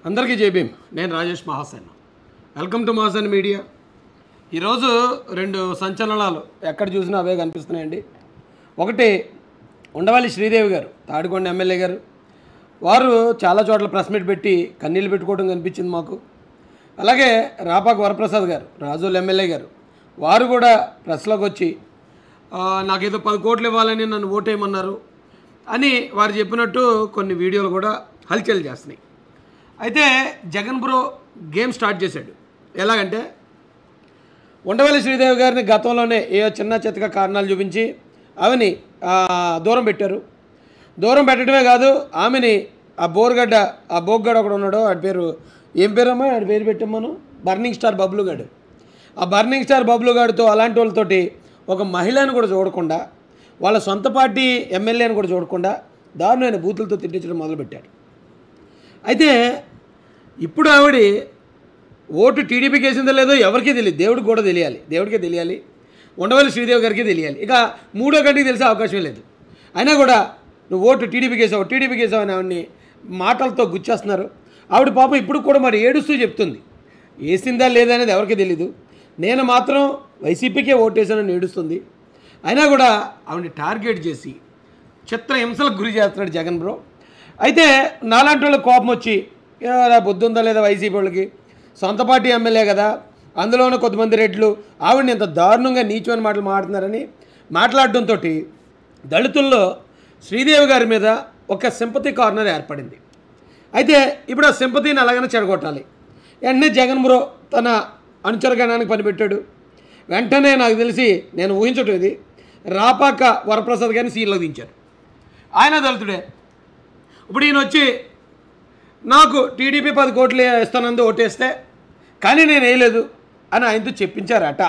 అందరికీ జై భీమ్ నేను Rajesh Mahasen welcome to Mahasen media ఈరోజు రెండు సంచలనాలు ఎక్కడ చూసినా అవే కనిపిస్తున్నాయండి ఒకటి ఉండవల్లి శ్రీదేవి గారు తాడికొండ ఎమ్మెల్యే గారు వారు చాలా చోట్ల ప్రెస్ మీట్ పెట్టి కన్నీళ్ళు పెట్టుకోవడం కనిపించింది మాకు అలాగే రాపాక వరప్రసాద్ గారు రాజోల్ ఎమ్మెల్యే గారు వారు కూడా ప్రెస్లోకి వచ్చి "ఆ, నాకేదో పది కోట్లు ఇవ్వాలని నన్ను ఓటేయమన్నారు అని వారు చెప్పినట్టు కొన్ని వీడియోలు కూడా హల్చల్ చేస్తున్నాయి అయితే జగన్ బ్రో గేమ్ స్టార్ట్ చేశాడు ఎలాగంటే ఉండవల్లి శ్రీదేవి గారిని గతంలోనే ఏ చిన్న చితక కారణాలు చూపించి ఆమెని ఆ, దూరం పెట్టారు దూరం పెట్టడమే కాదు ఆమెని ఆ బోర్గడ్డ ఆ బోగ్గడ ఒకడు ఉన్నాడు ఆడి పేరు ఏం పేరమ్మా ఆడి పేరు పెట్టామను బర్నింగ్ స్టార్ బబ్లు గాడు ఆ బర్నింగ్ స్టార్ బబ్లు గాడితో అలాంటి వాళ్ళతోటి ఒక మహిళను కూడా చూడకుండా వాళ్ళ సొంత పార్టీ ఎమ్మెల్యేని కూడా చూడకుండా దారుణమైన బూతులతో తిట్టించడం మొదలుపెట్టాడు అయితే ఇప్పుడు ఆవిడ ఓటు టీడీపీకి వేసిందో లేదో ఎవరికీ తెలియదు దేవుడికి కూడా తెలియాలి దేవుడికే తెలియాలి ఉండవల్లి శ్రీదేవి గారికి తెలియాలి ఇక మూడో గంటకి తెలిసే అవకాశం లేదు అయినా కూడా నువ్వు ఓటు టీడీపీకి వేసావు టీడీపీకి వేసావు అని ఆవిడని మాటలతో గుచ్చేస్తున్నారు ఆవిడ పాపం ఇప్పుడు కూడా మరి ఏడుస్తూ చెప్తుంది వేసిందా లేదా అనేది ఎవరికీ తెలీదు నేను మాత్రం వైసీపీకే ఓటేసానని ఏడుస్తుంది అయినా కూడా ఆవిడని టార్గెట్ చేసి చిత్ర హింసలకు గురి చేస్తున్నాడు జగన్ బ్రో అయితే నాలాంటి వాళ్ళకి కోపం వచ్చి "ఏరా, బుద్ధి ఉందా లేదా వైసీపీ వాళ్ళకి సొంత పార్టీ ఎమ్మెల్యే కదా అందులోనూ కొంతమంది రెడ్లు ఆవిడని ఇంత దారుణంగా నీచమైన మాటలు మాట్లాడుతున్నారని మాట్లాడడంతో దళితుల్లో శ్రీదేవి గారి మీద ఒక సింపతి కార్నర్ ఏర్పడింది అయితే ఇప్పుడు ఆ సింపతిని ఎలాగైనా చెడగొట్టాలి వెంటనే జగన్ బ్రో తన అనుచరగణానికి పనిపెట్టాడు వెంటనే నాకు తెలిసి నేను ఊహించటం ఇది రాపాక వరప్రసాద్ గారిని సీన్లో దించారు ఆయన దళితుడే ఇప్పుడు ఈయన వచ్చి నాకు టీడీపీ పది కోట్లు ఇస్తానందు ఓటేస్తే కానీ నేను వేయలేదు అని ఆయనతో చెప్పించారట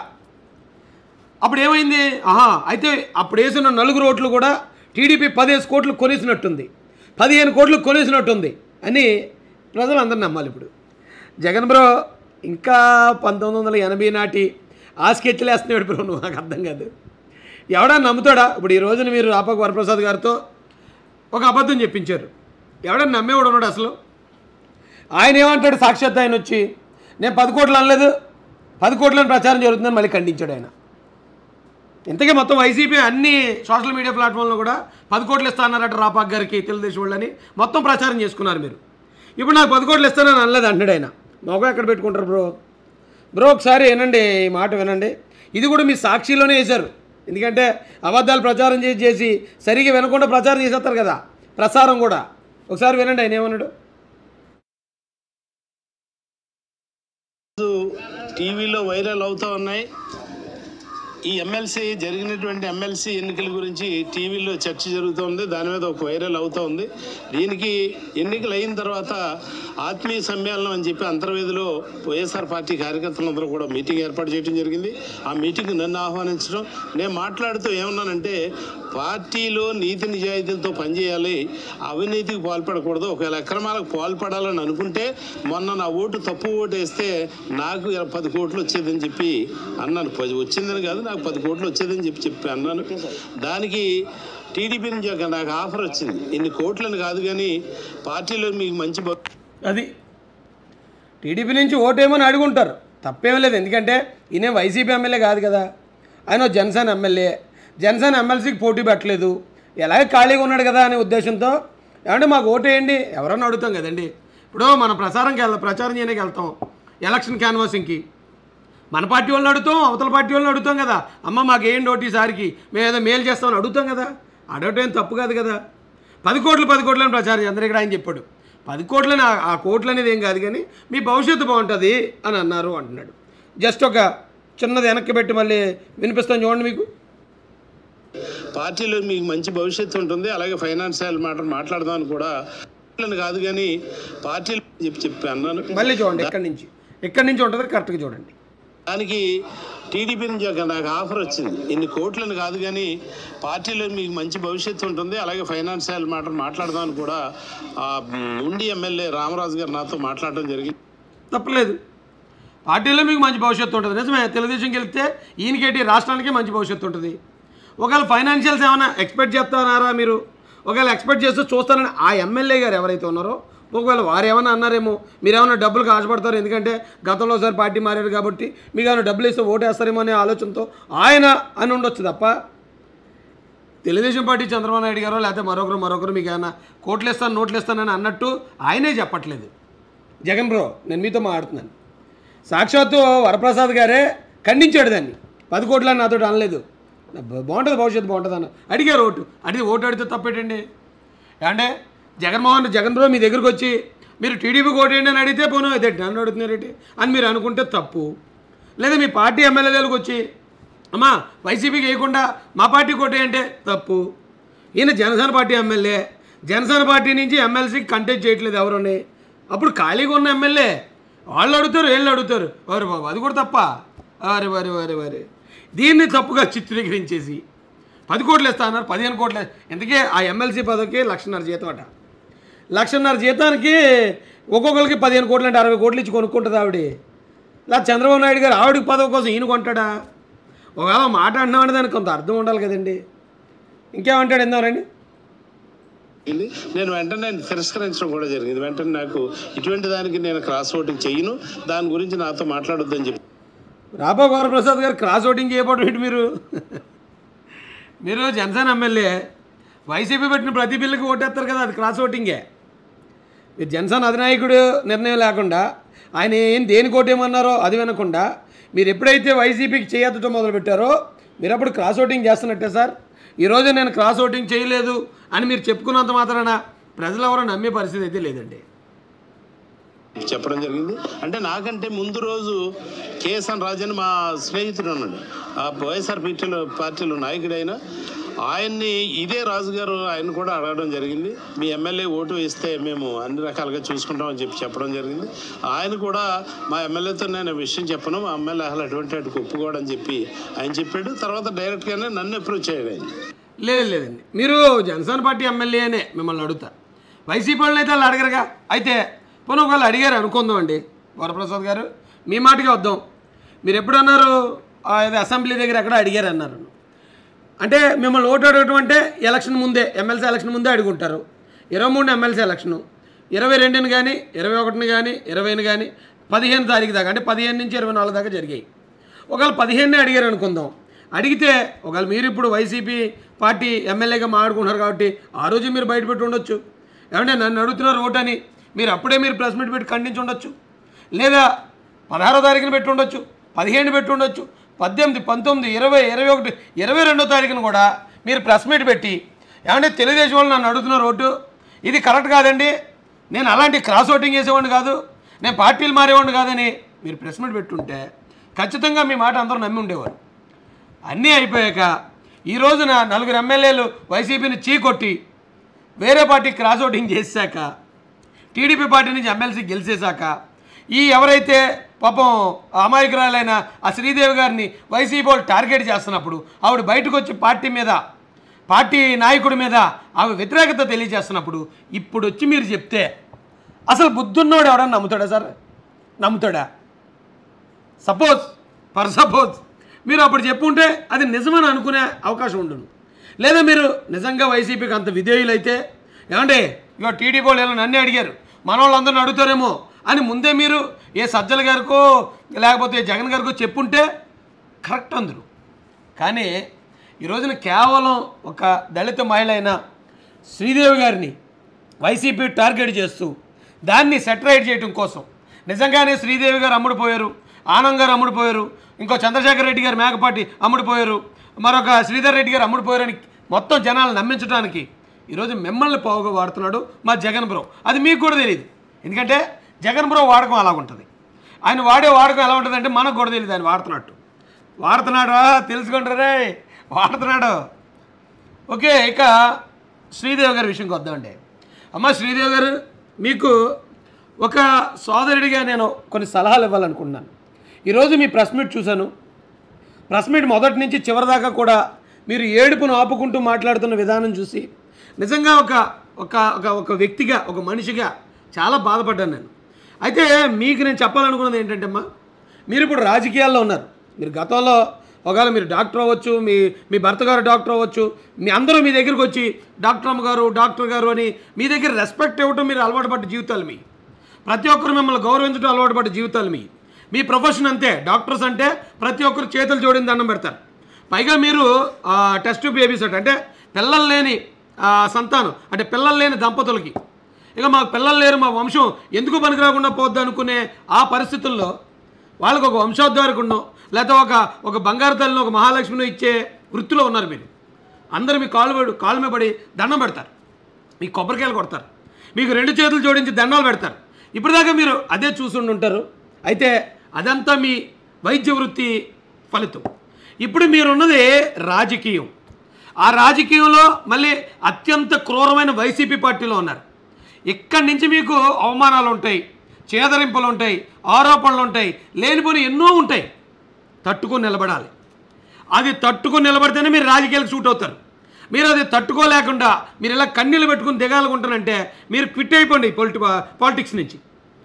అప్పుడు ఏమైంది ఆహా అయితే అప్పుడు వేసిన నలుగురు ఓట్లు కూడా టీడీపీ పదిహేను కోట్లు కొనేసినట్టుంది పదిహేను కోట్లు కొనేసినట్టుంది అని ప్రజలు అందరూ నమ్మాలి ఇప్పుడు జగన్ బ్రో ఇంకా పంతొమ్మిది వందల ఎనభై నాటి ఆ స్కెచ్లు వేస్తున్నాడు బ్రో నువ్వు నాకు అర్థం కాదు ఎవడా నమ్ముతాడా ఇప్పుడు ఈ రోజున మీరు రాపాక వరప్రసాద్ గారితో ఒక అబద్ధం చెప్పించారు ఎవడన్నా నమ్మేవాడు ఉన్నాడు అసలు ఆయన ఏమంటాడు సాక్షాత్ ఆయన వచ్చి నేను పది కోట్లు అనలేదు పది కోట్లని ప్రచారం జరుగుతుందని మళ్ళీ ఖండించాడు ఆయన ఇంతకీ మొత్తం వైసీపీ అన్ని సోషల్ మీడియా ప్లాట్ఫామ్లో కూడా పది కోట్లు ఇస్తానన్నారట రాపాక్ గారికి తెలుగుదేశం వాళ్ళని మొత్తం ప్రచారం చేసుకున్నారు మీరు ఇప్పుడు నాకు పది కోట్లు ఇస్తానని అనలేదు అంటున్నాడు ఆయన మొగ ఎక్కడ పెట్టుకుంటారు బ్రో బ్రో ఒకసారి వినండి ఈ మాట వినండి ఇది కూడా మీ సాక్షిలోనే వేశారు ఎందుకంటే అబద్ధాలు ప్రచారం చేసి చేసి సరిగా వినకుండా ప్రచారం చేసేస్తారు కదా ప్రసారం కూడా ఒకసారి వినండి ఆయన ఏమన్నాడు టీవీలో వైరల్ అవుతూ ఉన్నాయి ఈ ఎమ్మెల్సీ జరిగినటువంటి ఎమ్మెల్సీ ఎన్నికల గురించి టీవీలో చర్చ జరుగుతోంది దాని మీద ఒక వైరల్ అవుతూ ఉంది దీనికి ఎన్నికలు అయిన తర్వాత ఆత్మీయ సమ్మేళనం అని చెప్పి అంతర్వేదిలో వైఎస్ఆర్ పార్టీ కార్యకర్తలందరూ కూడా మీటింగ్ ఏర్పాటు చేయడం జరిగింది ఆ మీటింగ్ నన్ను ఆహ్వానించడం నేను మాట్లాడుతూ ఏమన్నానంటే పార్టీలో నీతి నిజాయితీలతో పనిచేయాలి అవినీతికి పాల్పడకూడదు ఒకవేళ అక్రమాలకు పాల్పడాలని అనుకుంటే మొన్న నా ఓటు తప్పు ఓటు వేస్తే నాకు ఇలా పది కోట్లు వచ్చేదని చెప్పి అన్నాను పది వచ్చిందని కాదు నాకు పది కోట్లు వచ్చేదని చెప్పి చెప్పి అన్నాను దానికి టీడీపీ నుంచి ఒక నాకు ఆఫర్ వచ్చింది ఇన్ని కోట్లని కాదు కానీ పార్టీలో మీకు మంచి భ- అది టీడీపీ నుంచి ఓటేమని అడుగుంటారు తప్పేమీ లేదు ఎందుకంటే ఈయన వైసీపీ ఎమ్మెల్యే కాదు కదా ఆయన ఓ జనసేన ఎమ్మెల్యే జనసేన ఎమ్మెల్సీకి పోటీ పెట్టలేదు ఎలాగ ఖాళీగా ఉన్నాడు కదా అనే ఉద్దేశంతో ఏమంటే మాకు ఓటేయండి ఎవరన్నా అడుగుతాం కదండి ఇప్పుడు మనం ప్రచారంకి వెళ్తాం ప్రచారం చేయడానికి వెళ్తాం ఎలక్షన్ క్యాన్వాసింగ్కి మన పార్టీ వాళ్ళని అడుగుతాం అవతల పార్టీ వాళ్ళని అడుగుతాం కదా అమ్మ మాకు ఏంటి ఓటు ఈసారికి మేము ఏదో మేలు చేస్తామని అడుగుతాం కదా అడగటం ఏం తప్పు కాదు కదా పది కోట్లు పది కోట్లని ప్రచారం అందరూ ఇక్కడ ఆయన చెప్పాడు పది కోట్లని ఆ- ఆ కోట్లు అనేది ఏం కాదు కానీ మీ భవిష్యత్తు బాగుంటుంది అని అన్నారు అంటున్నాడు జస్ట్ ఒక చిన్నది వెనక్కి పెట్టి మళ్ళీ వినిపిస్తాను చూడండి మీకు పార్టీలో మీకు మంచి భవిష్యత్తు ఉంటుంది అలాగే ఫైనాన్షియల్ మ్యాటర్ మాట్లాడదామని కూడా కోట్లని కాదు కానీ పార్టీలో చెప్పి చెప్పి అన్నాను మళ్ళీ చూడండి ఎక్కడి నుంచి ఎక్కడి నుంచి ఉంటుంది కరెక్ట్గా చూడండి దానికి టీడీపీ నుంచి ఒక నాకు ఆఫర్ వచ్చింది ఇన్ని కోట్లని కాదు కానీ పార్టీలో మీకు మంచి భవిష్యత్తు ఉంటుంది అలాగే ఫైనాన్షియల్ మ్యాటర్ మాట్లాడదామని కూడా ఆ, ఉండి ఎమ్మెల్యే రామరాజు గారు నాతో మాట్లాడడం జరిగింది తప్పలేదు పార్టీలో మీకు మంచి భవిష్యత్తు ఉంటుంది నిజమే తెలుగుదేశంకి వెళ్తే ఈయనకేటి రాష్ట్రానికి మంచి భవిష్యత్తు ఉంటుంది ఒకవేళ ఫైనాన్షియల్స్ ఏమైనా ఎక్స్పెక్ట్ చేస్తున్నారా మీరు ఒకవేళ ఎక్స్పెక్ట్ చేస్తూ చూస్తానని ఆ ఎమ్మెల్యే గారు ఎవరైతే ఉన్నారో ఒకవేళ వారు ఏమైనా అన్నారేమో మీరు ఏమైనా డబ్బులకు ఆశపడతారు ఎందుకంటే గతంలో ఒకసారి పార్టీ మారారు కాబట్టి మీకు ఏమైనా డబ్బులు ఇస్తే ఓటు వేస్తారేమో అనే ఆలోచనతో ఆయన అని ఉండొచ్చు తప్ప తెలుగుదేశం పార్టీ చంద్రబాబు నాయుడు గారో లేకపోతే మరొకరు మరొకరు మీకు ఏమైనా కోట్లు ఇస్తాను నోట్లు ఇస్తానని అన్నట్టు ఆయనే చెప్పట్లేదు జగన్ బ్రో నేను మీతో మాట్లాడుతున్నాను సాక్షాత్తు వరప్రసాద్ గారే ఖండించాడు దాన్ని పది కోట్లని నాతో అనలేదు బా- బాగుంటుంది భవిష్యత్తు బాగుంటుంది అన్న అడిగారు ఓటు అడిగి ఓటు అడిగితే తప్పేటండి అంటే జగన్మోహన్ జగన్ బ్రో మీ దగ్గరకు వచ్చి మీరు టీడీపీకి ఓటేయండి అని అడిగితే పోను అదే నన్ను అడుగుతున్నారేంటి అని మీరు అనుకుంటే తప్పు లేదా మీ పార్టీ ఎమ్మెల్యేలకు వచ్చి అమ్మా వైసీపీకి వేయకుండా మా పార్టీ కొట్టేయంటే తప్పు ఈయన Janasena party MLA Janasena party నుంచి ఎమ్మెల్సీకి కంటెస్ట్ చేయట్లేదు ఎవరుని అప్పుడు ఖాళీగా ఉన్న ఎమ్మెల్యే వాళ్ళు అడుగుతారు వీళ్ళు అడుగుతారు వారు బాబు అది కూడా తప్ప వారి వారి వారి వారి దీన్ని తప్పుగా చిత్రీకరించేసి పది కోట్లు ఇస్తా అన్నారు పదిహేను కోట్లు ఇంతకీ ఆ ఎమ్మెల్సీ పదవికి లక్షన్నర జీతం అట లక్షన్నర జీతానికి ఒక్కొక్కరికి పదిహేను కోట్లు అంటే అరవై కోట్లు ఇచ్చి కొనుక్కుంటుంది ఆవిడ ఇలా చంద్రబాబు నాయుడు గారు ఆవిడకి పదవి కోసం ఈయన కొంటాడా ఒకవేళ మాట అంటున్నామంటే దానికి కొంత అర్థం ఉండాలి కదండి ఇంకేమంటాడు ఎందారండి జరిగింది. నేను వెంటనే తిరస్కరించడం కూడా జరిగింది వెంటనే నాకు ఇటువంటి దానికి నేను క్రాస్ ఓటింగ్ చెయ్యను దాని గురించి నాతో మాట్లాడొద్దని చెప్పి రాబా గౌరవప్రసాద్ గారు క్రాస్ ఓటింగ్ చేయబోవడం ఏంటి మీరు మీరు జనసేన ఎమ్మెల్యే వైసీపీ పెట్టిన ప్రతి బిల్లుకి ఓటేస్తారు కదా అది క్రాస్ ఓటింగే మీరు జనసేన అధినాయకుడు నిర్ణయం లేకుండా ఆయన ఏం దేనికి ఓటేయమన్నారో అది వినకుండా మీరు ఎప్పుడైతే వైసీపీకి చేయొద్దటం మొదలుపెట్టారో మీరు అప్పుడు క్రాస్ ఓటింగ్ చేస్తున్నట్టే సార్ ఈరోజు నేను క్రాస్ ఓటింగ్ చేయలేదు అని మీరు చెప్పుకున్నంత మాత్రాన ప్రజలు ఎవరో నమ్మే పరిస్థితి అయితే లేదండి చెప్పడం జరిగింది అంటే నాకంటే ముందు రోజు కేఎస్ఎన్ రాజన్ మా స్నేహితుడు ఉన్నాడు ఆ వైఎస్ఆర్ పార్టీలో పార్టీలో నాయకుడైన ఆయన్ని ఇదే రాజు గారు ఆయన కూడా అడగడం జరిగింది మీ ఎమ్మెల్యే ఓటు వేస్తే మేము అన్ని రకాలుగా చూసుకుంటామని చెప్పి చెప్పడం జరిగింది ఆయన కూడా మా ఎమ్మెల్యేతో నేను విషయం చెప్పను మా ఎమ్మెల్యే అసలు అటువంటి వాటికి ఒప్పుకోవడం చెప్పి ఆయన చెప్పాడు తర్వాత డైరెక్ట్గానే నన్ను అప్రూవ్ చేయడం ఆయన లేదు లేదండి మీరు జనసేన పార్టీ ఎమ్మెల్యేనే మిమ్మల్ని అడుగుతా వైసీపీ వాళ్ళని అయితే వాళ్ళు అడగరుగా అయితే పోనీ ఒకవేళ అడిగారు అనుకుందాం అండి వరప్రసాద్ గారు మీ మాటకే వద్దాం మీరు ఎప్పుడు అన్నారు ఆ, ఇది అసెంబ్లీ దగ్గర ఎక్కడ అడిగారు అన్నారు అంటే మిమ్మల్ని ఓటు అడగటం అంటే ఎలక్షన్ ముందే ఎమ్మెల్సీ ఎలక్షన్ ముందే అడుగుంటారు ఇరవై మూడు ఎమ్మెల్సీ ఎలక్షను ఇరవై రెండుని కానీ ఇరవై ఒకటిని కానీ ఇరవైని కానీ పదిహేను తారీఖు దాకా అంటే పదిహేను నుంచి ఇరవై నాలుగు దాకా జరిగాయి ఒకవేళ పదిహేనునే అడిగారు అనుకుందాం అడిగితే ఒకవేళ మీరు ఇప్పుడు వైసీపీ పార్టీ ఎమ్మెల్యేగా మాట్లాడుకుంటున్నారు కాబట్టి ఆ రోజు మీరు బయటపెట్టి ఉండొచ్చు ఏమంటే నన్ను అడుగుతున్నారు ఓటు అని మీరు అప్పుడే మీరు ప్రెస్ మీట్ పెట్టి ఖండించి ఉండొచ్చు లేదా పదహారో తారీఖున పెట్టి ఉండొచ్చు పదిహేను పెట్టి ఉండొచ్చు పద్దెనిమిది పంతొమ్మిది ఇరవై ఇరవై ఒకటి ఇరవై రెండో తారీఖున కూడా మీరు ప్రెస్ మీట్ పెట్టి ఏమంటే తెలుగుదేశం వాళ్ళు నన్ను అడుగుతున్నారు ఓటు ఇది కరెక్ట్ కాదండి నేను అలాంటి క్రాస్ ఓటింగ్ చేసేవాడిని కాదు నేను పార్టీలు మారేవాడిని కాదని మీరు ప్రెస్ మీట్ పెట్టుంటే ఖచ్చితంగా మీ మాట అందరూ నమ్మి ఉండేవారు అన్నీ అయిపోయాక ఈ రోజున నలుగురు ఎమ్మెల్యేలు వైసీపీని చీకొట్టి వేరే పార్టీ క్రాస్ ఓటింగ్ చేశాక టీడీపీ పార్టీ నుంచి ఎమ్మెల్సీ గెలిచేశాక ఈ ఎవరైతే పాపం అమాయకురాలైన ఆ శ్రీదేవి గారిని వైసీపీ వాళ్ళు టార్గెట్ చేస్తున్నప్పుడు ఆవిడ బయటకు వచ్చి పార్టీ మీద పార్టీ నాయకుడి మీద ఆమె వ్యతిరేకత తెలియజేస్తున్నప్పుడు ఇప్పుడు వచ్చి మీరు చెప్తే అసలు బుద్ధున్నోడు ఎవడన్నా నమ్ముతాడా సార్ నమ్ముతాడా సపోజ్ ఫర్ సపోజ్ మీరు అప్పుడు చెప్పుంటే అది నిజమని అనుకునే అవకాశం ఉండును లేదా మీరు నిజంగా వైసీపీకి అంత విధేయులైతే ఏమండి ఇగో టీడీపీ వాళ్ళు ఇలా నన్నే అడిగారు మన వాళ్ళందరిని అడుగుతారేమో అని ముందే మీరు ఏ సజ్జల గారికో లేకపోతే జగన్ గారికో చెప్పుంటే కరెక్ట్ అందరు కానీ ఈ రోజున కేవలం ఒక దళిత మహిళ అయిన శ్రీదేవి గారిని వైసీపీ టార్గెట్ చేస్తూ దాన్ని సెటరైట్ చేయడం కోసం నిజంగానే శ్రీదేవి గారు అమ్ముడుపోయారు ఆనంద్ గారు అమ్ముడుపోయారు ఇంకో చంద్రశేఖర్ రెడ్డి గారు మేకపాటి అమ్ముడుపోయారు మరొక శ్రీధర్ రెడ్డి గారు అమ్ముడుపోయారని మొత్తం జనాలు నమ్మించడానికి ఈరోజు మిమ్మల్ని పోగా వాడుతున్నాడు మా జగన్ బ్రో అది మీకు కూడా తెలియదు ఎందుకంటే జగన్ బ్రో వాడకం అలా ఉంటుంది ఆయన వాడే వాడకం ఎలా ఉంటుందంటే మనకు కూడా తెలియదు ఆయన వాడుతున్నట్టు వాడుతున్నాడా తెలుసుకోండి రే వాడుతున్నాడు ఓకే ఇక శ్రీదేవి గారి విషయంకి వద్దామండి అమ్మ శ్రీదేవి గారు మీకు ఒక సోదరుడిగా నేను కొన్ని సలహాలు ఇవ్వాలనుకుంటున్నాను ఈరోజు మీ ప్రెస్ మీట్ చూశాను ప్రెస్ మీట్ మొదటి నుంచి చివరి దాకా కూడా మీరు ఏడుపును ఆపుకుంటూ మాట్లాడుతున్న విధానం చూసి నిజంగా ఒక ఒక ఒక ఒక వ్యక్తిగా ఒక మనిషిగా చాలా బాధపడ్డాను నేను అయితే మీకు నేను చెప్పాలనుకున్నది ఏంటంటే అమ్మా మీరు ఇప్పుడు రాజకీయాల్లో ఉన్నారు మీరు గతంలో ఒకవేళ మీరు డాక్టర్ అవ్వచ్చు మీ మీ భర్త గారు డాక్టర్ అవ్వచ్చు మీ అందరూ మీ దగ్గరికి వచ్చి డాక్టర్ అమ్మ గారు డాక్టర్ గారు అని మీ దగ్గర రెస్పెక్ట్ ఇవ్వటం మీరు అలవాటు పడ్డ జీవితాలు మీ ప్రతి ఒక్కరు మిమ్మల్ని గౌరవించడం అలవాటు పడ్డ జీవితాలు మీ మీ ప్రొఫెషన్ అంతే డాక్టర్స్ అంటే ప్రతి ఒక్కరు చేతులు జోడిని దండం పెడతారు పైగా మీరు ఆ, టెస్ట్ బేబీస్ అంటే అంటే పిల్లలు లేని ఆ, సంతానం అంటే పిల్లలు లేని దంపతులకి ఇక మాకు పిల్లలు లేరు మా వంశం ఎందుకు పనికి రాకుండా పోద్ది అనుకునే ఆ పరిస్థితుల్లో వాళ్ళకు ఒక వంశోద్ధారకున్నో లేకపోతే ఒక ఒక బంగారు తల్లిని ఒక మహాలక్ష్మిని ఇచ్చే వృత్తిలో ఉన్నారు మీరు అందరూ మీ కాళ్ళు పడి కాళ్ళ మీద పడి దండం పెడతారు మీ కొబ్బరికాయలు కొడతారు మీకు రెండు చేతులు జోడించి దండాలు పెడతారు ఇప్పటిదాకా మీరు అదే చూసుండి ఉంటారు అయితే అదంతా మీ వైద్య వృత్తి ఫలితం ఇప్పుడు మీరున్నది రాజకీయం ఆ రాజకీయంలో మళ్ళీ అత్యంత క్రూరమైన వైసీపీ పార్టీలో ఉన్నారు ఇక్కడి నుంచి మీకు అవమానాలు ఉంటాయి చేదరింపులు ఉంటాయి ఆరోపణలు ఉంటాయి లేనిపోని ఎన్నో ఉంటాయి తట్టుకొని నిలబడాలి అది తట్టుకొని నిలబడితేనే మీరు రాజకీయాలకు సూట్ అవుతారు మీరు అది తట్టుకోలేకుండా మీరు ఇలా కన్నీళ్ళు పెట్టుకుని దిగాలనుకుంటారంటే మీరు క్విట్ అయిపోండి పొలిటి పాలిటిక్స్ నుంచి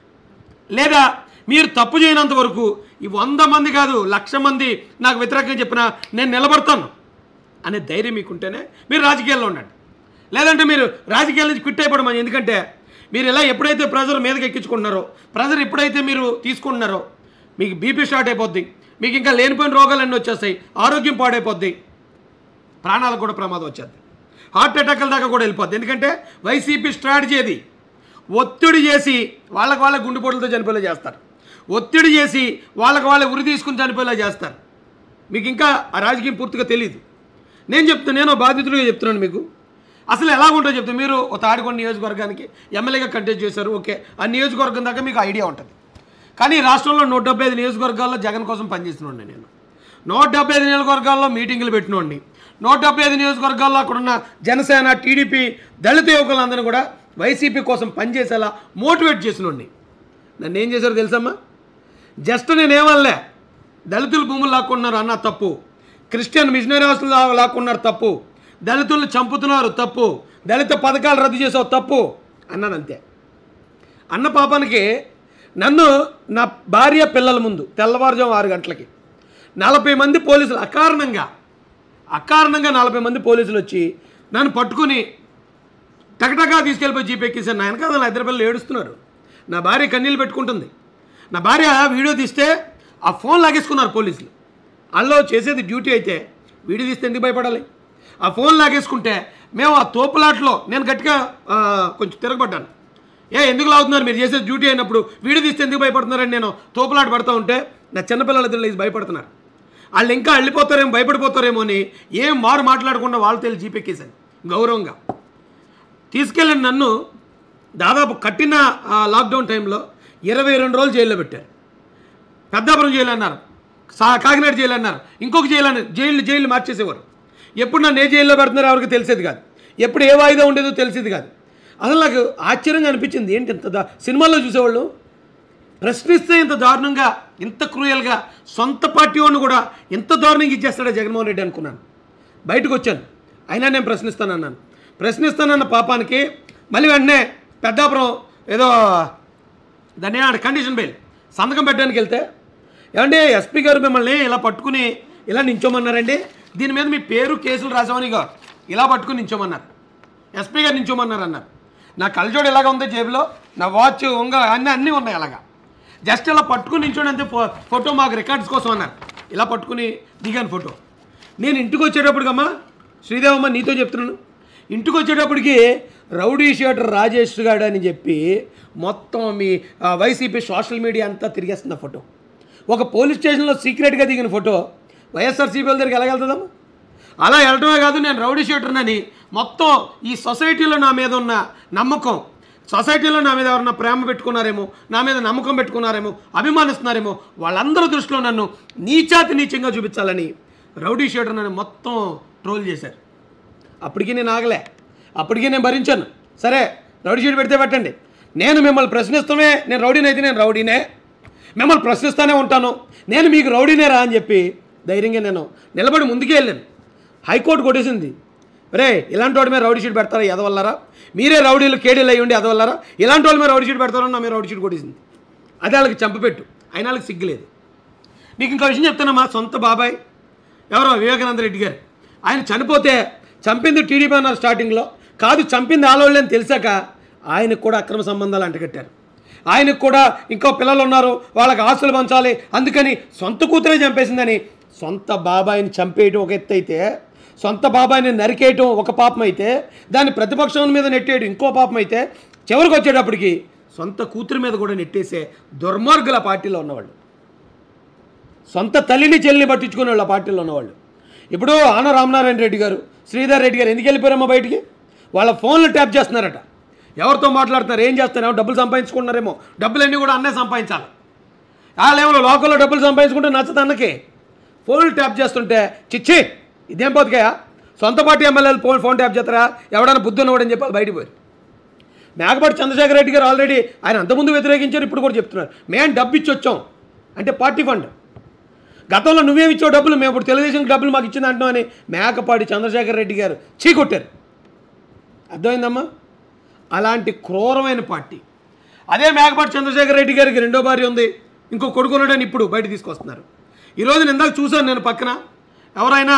లేదా మీరు తప్పు చేయనంత వరకు ఈ వంద మంది కాదు లక్ష మంది నాకు వ్యతిరేకంగా చెప్పినా నేను నిలబడతాను అనే ధైర్యం మీకుంటేనే మీరు రాజకీయాల్లో ఉండండి లేదంటే మీరు రాజకీయాల నుంచి క్విట్ అయిపోవడం ఎందుకంటే మీరు ఇలా ఎప్పుడైతే ప్రెజర్ మీదకి ఎక్కించుకుంటున్నారో ప్రెజర్ ఎప్పుడైతే మీరు తీసుకుంటున్నారో మీకు బీపీ స్టార్ట్ అయిపోద్ది మీకు ఇంకా లేనిపోయిన రోగాలన్నీ వచ్చేస్తాయి ఆరోగ్యం పాడైపోద్ది ప్రాణాలకు కూడా ప్రమాదం వచ్చేది హార్ట్ అటాక్ల దాకా కూడా వెళ్ళిపోద్ది ఎందుకంటే వైసీపీ స్ట్రాటజీ అది ఒత్తిడి చేసి వాళ్ళకి వాళ్ళ గుండెపోట్లతో చనిపోయేలా చేస్తారు ఒత్తిడి చేసి వాళ్ళకి వాళ్ళ ఉరి తీసుకుని చనిపోయేలా చేస్తారు మీకు ఇంకా ఆ రాజకీయం పూర్తిగా తెలియదు నేను చెప్తాను నేను బాధితుడిగా చెప్తున్నాను మీకు అసలు ఎలా ఉంటుందో చెప్తాను మీరు ఒక తాడికొండ నియోజకవర్గానికి ఎమ్మెల్యేగా కంటెస్ట్ చేశారు ఓకే ఆ నియోజకవర్గం దాకా మీకు ఐడియా ఉంటుంది కానీ రాష్ట్రంలో నూట డెబ్బై ఐదు నియోజకవర్గాల్లో జగన్ కోసం పనిచేస్తున్నాండి నేను నూట డెబ్బై ఐదు నియోజకవర్గాల్లో మీటింగులు పెట్టినోండి నూట డెబ్బై ఐదు నియోజకవర్గాల్లో అక్కడున్న జనసేన టీడీపీ దళిత యువకులందరినీ కూడా వైసీపీ కోసం పనిచేసేలా మోటివేట్ చేసినోడిని నన్ను ఏం చేశారో తెలుసమ్మా జస్ట్ నేనేమనలే దళితులు భూములు లాక్కున్నారు అన్న తప్పు క్రిస్టియన్ మిషనరీ హాస్టల్ లా- లాక్కున్నారు తప్పు దళితులను చంపుతున్నారు తప్పు దళిత పథకాలు రద్దు చేసావు తప్పు అన్నాను అంతే అన్న పాపానికి నన్ను నా భార్య పిల్లల ముందు తెల్లవారుజాము ఆరు గంటలకి నలభై మంది పోలీసులు అకారణంగా అకారణంగా నలభై మంది పోలీసులు వచ్చి నన్ను పట్టుకుని టకటకా తీసుకెళ్ళిపోయి జీప్ ఎక్కేసాను నా వెనకాల నా ఇద్దరు పిల్లలు ఏడుస్తున్నారు నా భార్య కన్నీళ్ళు పెట్టుకుంటుంది నా భార్య వీడియో తీస్తే ఆ ఫోన్ లాగేసుకున్నారు పోలీసులు వాళ్ళు చేసేది డ్యూటీ అయితే వీడియో తీస్తే ఎందుకు భయపడాలి ఆ ఫోన్ లాగేసుకుంటే మేము ఆ తోపులాట్లో నేను గట్టిగా ఆ, కొంచెం తిరగబడ్డాను ఏ ఎందుకు లాగుతున్నారు మీరు చేసే డ్యూటీ అయినప్పుడు వీడియో తీస్తే ఎందుకు భయపడుతున్నారని నేను తోపులాట పడుతూ ఉంటే నా చిన్నపిల్లలిద్దరు లేచి భయపడుతున్నారు వాళ్ళు ఇంకా వెళ్ళిపోతారేమో భయపడిపోతారేమో అని ఏం మారు మాట్లాడకుండా వాళ్ళతో వెళ్ళి జీపెక్కేశాను గౌరవంగా తీసుకెళ్ళిన నన్ను దాదాపు కట్టిన ఆ లాక్డౌన్ టైంలో ఇరవై రెండు రోజులు జైల్లో పెట్టారు పెద్దాపురం జైలు అన్నారు సా కాకినాడ జైలు అన్నారు ఇంకొక జైలు అన్నారు జైలు జైలు మార్చేసేవారు ఎప్పుడు నన్ను ఏ జైల్లో పెడుతున్నారో ఎవరికి తెలిసేది కాదు ఎప్పుడు ఏ వాయిదా ఉండేదో తెలిసేది కాదు అసలు నాకు ఆశ్చర్యంగా అనిపించింది ఏంటి ఇంత దా సినిమాల్లో చూసేవాళ్ళు ప్రశ్నిస్తే ఇంత దారుణంగా ఇంత క్రూయల్గా సొంత పార్టీ వాడిని కూడా ఇంత దారుణంగా ఇచ్చేస్తాడా జగన్మోహన్ రెడ్డి అనుకున్నాను బయటకు వచ్చాను అయినా నేను ప్రశ్నిస్తానన్నాను ప్రశ్నిస్తానన్న పాపానికి మళ్ళీ వెంటనే పెద్దాపురం ఏదో దాన్ని ఏమంటారు కండిషన్ బెయిల్ సంతకం పెట్టడానికి వెళ్తే ఏమండి ఎస్పీ గారు మిమ్మల్ని ఇలా పట్టుకుని ఇలా నించోమన్నారండి దీని మీద మీ పేరు కేసులు రాసామని గారు ఇలా పట్టుకుని నించోమన్నారు ఎస్పీ గారు నించోమన్నారు అన్నారు నా కళ్ళజోడు ఎలాగ ఉంది జేబులో నా వాచ్ ఉంగ అన్నీ అన్నీ ఉన్నాయి అలాగా జస్ట్ ఇలా పట్టుకుని నించోండి అంతే ఫో ఫోటో మాకు రికార్డ్స్ కోసం అన్నారు ఇలా పట్టుకుని దిగాను ఫోటో నేను ఇంటికి వచ్చేటప్పటికమ్మా శ్రీదేవమ్మ నీతో చెప్తున్నాను ఇంటికి వచ్చేటప్పటికి రౌడీ షీటర్ రాజేష్ గాడు అని చెప్పి మొత్తం మీ ఆ, వైసీపీ సోషల్ మీడియా అంతా తిరిగేస్తుంది ఆ ఫోటో ఒక పోలీస్ స్టేషన్లో సీక్రెట్గా దిగిన ఫోటో వైఎస్ఆర్సీపీ వాళ్ళ దగ్గరికి వెళ్ళగలుగుతుందమ్మా అలా వెళ్ళటమే కాదు నేను రౌడీ షీటర్నని మొత్తం ఈ సొసైటీలో నా మీద ఉన్న నమ్మకం సొసైటీలో నా మీద ఎవరన్నా ప్రేమ పెట్టుకున్నారేమో నా మీద నమ్మకం పెట్టుకున్నారేమో అభిమానిస్తున్నారేమో వాళ్ళందరూ దృష్టిలో నన్ను నీచాతి నీచంగా చూపించాలని రౌడీ షీటర్ నన్ను మొత్తం ట్రోల్ చేశారు అప్పటికి నేను ఆగలే అప్పటికి నేను భరించాను సరే రౌడీ షీట్ పెడితే పెట్టండి నేను మిమ్మల్ని ప్రశ్నిస్తామే నేను రౌడీని అయితే నేను రౌడీనే మిమ్మల్ని ప్రశ్నిస్తూనే ఉంటాను నేను మీకు రౌడీనే రా అని చెప్పి ధైర్యంగా నేను నిలబడి ముందుకే వెళ్ళాను హైకోర్టు కొట్టేసింది రే ఇలాంటి వాడి మీద రౌడీ షీట్ పెడతారా ఎదవల్లారా మీరే రౌడీలు కేడీలు అయ్యి ఉండి ఎదవల్లారా ఇలాంటి వాళ్ళ మీద రౌడీ షీట్ పెడతారని నా మీద రౌడీ షీట్ కొట్టేసింది అదే వాళ్ళకి చంపపెట్టు అయినా వాళ్ళకి సిగ్గులేదు నీకు ఇంకో విషయం చెప్తాను మా సొంత బాబాయ్ ఎవరో వివేకానంద రెడ్డి గారు ఆయన చనిపోతే చంపింది టీడీపీ అన్నారు స్టార్టింగ్లో కాదు చంపింది ఆలోళ్ళని అని తెలిసాక ఆయనకు కూడా అక్రమ సంబంధాలు అంటగట్టారు ఆయనకు కూడా ఇంకో పిల్లలు ఉన్నారు వాళ్ళకి ఆస్తులు పంచాలి అందుకని సొంత కూతురే చంపేసిందని సొంత బాబాయిని చంపేయటం ఒక ఎత్తు అయితే సొంత బాబాయిని నరికేయటం ఒక పాపం అయితే దాన్ని ప్రతిపక్షం మీద నెట్టేయడం ఇంకో పాపం అయితే చివరికి వచ్చేటప్పటికి సొంత కూతురు మీద కూడా నెట్టేసే దుర్మార్గుల పార్టీలో ఉన్నవాళ్ళు సొంత తల్లిని చెల్లిని పట్టించుకునే వాళ్ళ పార్టీలో ఉన్నవాళ్ళు ఇప్పుడు ఆన రామనారాయణ రెడ్డి గారు శ్రీధర్ రెడ్డి గారు ఎందుకు వెళ్ళిపోయారమ్మా బయటికి వాళ్ళ ఫోన్లు ట్యాప్ చేస్తున్నారట ఎవరితో మాట్లాడుతున్నారు ఏం చేస్తున్నారేమో డబ్బులు సంపాదించుకుంటున్నారేమో డబ్బులన్నీ కూడా అన్నే సంపాదించాలి వాళ్ళేమో లోకల్లో డబ్బులు సంపాదించుకుంటే నచ్చదు అన్నకి ఫోన్లు ట్యాప్ చేస్తుంటే చిచ్చి ఇదేం బతుకయా సొంత పార్టీ ఎమ్మెల్యేలు ఫోన్ ఫోన్ ట్యాప్ చేస్తారా ఎవడైనా బుద్ధి ఉన్నవాడని చెప్పి వాళ్ళు బయటికి పోయారు మేకపాటి చంద్రశేఖర రెడ్డి గారు ఆల్రెడీ ఆయన అంతకుముందు వ్యతిరేకించారు ఇప్పుడు కూడా చెప్తున్నారు మేము డబ్బు ఇచ్చి వచ్చాం అంటే పార్టీ ఫండ్ గతంలో నువ్వేమి ఇచ్చావు డబ్బులు మేము ఇప్పుడు తెలుగుదేశం డబ్బులు మాకు ఇచ్చింది అంటున్నాం అని మేకపాటి చంద్రశేఖర రెడ్డి గారు చీకొట్టారు అర్థమైందమ్మా అలాంటి క్రూరమైన పార్టీ అదే మేకపాటి చంద్రశేఖర రెడ్డి గారికి రెండో భార్య ఉంది ఇంకో కొడుకు ఉన్నాడని ఇప్పుడు బయట తీసుకొస్తున్నారు ఈరోజు నేను ఇందాక చూశాను నేను పక్కన ఎవరైనా